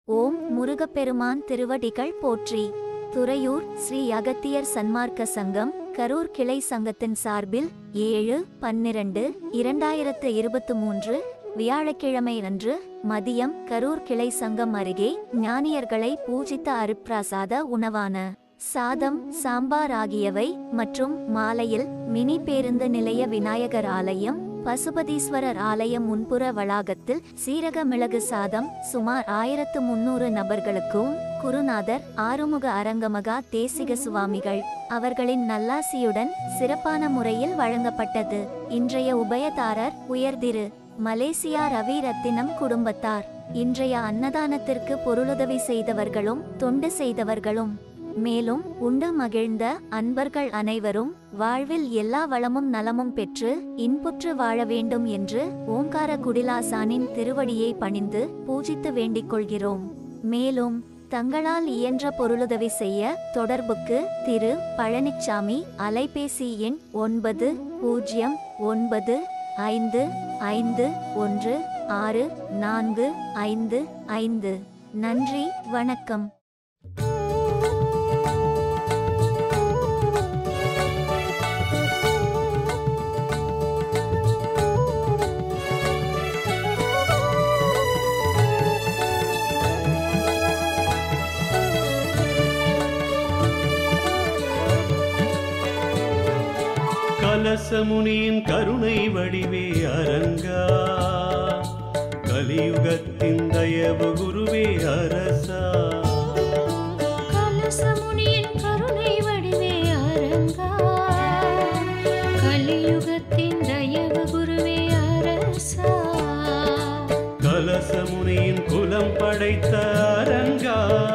ஓம் முருகப்பெருமான் திருவடிகள் போற்றி துறையூர் ஸ்ரீ அகத்தியர் சன்மார்க்க சங்கம் கரூர் கிளை சங்கத்தின் சார்பில் ஏழு பன்னிரண்டு இரண்டாயிரத்து இருபத்து மூன்று வியாழக்கிழமை அன்று மதியம் கரூர் கிளை சங்கம் அருகே ஞானியர்களை பூஜித்த அருப்பிரசாத உணவான சாதம் சாம்பார் ஆகியவை மற்றும் மாலையில் மினி பேருந்து நிலைய விநாயகர் ஆலயம் பசுபதீஸ்வரர் ஆலயம் முன்புற வளாகத்தில் சீரக மிளகு சாதம் சுமார் ஆயிரத்து முன்னூறு நபர்களுக்கும் குருநாதர் ஆறுமுக அரங்கமகா தேசிக சுவாமிகள் அவர்களின் நல்லாசியுடன் சிறப்பான முறையில் வழங்கப்பட்டது இன்றைய உபயதாரர் உயர்திரு மலேசியா ரவி ரத்தினம் குடும்பத்தார் இன்றைய அன்னதானத்திற்கு பொருளுதவி செய்தவர்களும் தொண்டு செய்தவர்களும் மேலும் உண்டு மகிழ்ந்த அன்பர்கள் அனைவரும் வாழ்வில் எல்லா வளமும் நலமும் பெற்று இன்புற்று வாழ வேண்டும் என்று ஓங்கார குடிலாசானின் திருவடியை பணிந்து பூஜித்து வேண்டிக் கொள்கிறோம் மேலும் தங்களால் இயன்ற பொருளுதவி செய்ய தொடர்புக்கு திரு பழனிச்சாமி அலைபேசி எண் ஒன்பது பூஜ்ஜியம் ஒன்பது ஐந்து ஐந்து ஒன்று ஆறு நான்கு ஐந்து ஐந்து நன்றி வணக்கம் கலசமுனியின் கருணை வடிவே அரங்கா கலியுகத்தின் தயவு குருவே அரசா கலசமுனியின் கருணை வடிவே அரங்கா கலியுகத்தின் தயவு குருவே அரசா கலசமுனியின் குலம் படைத்த அரங்கா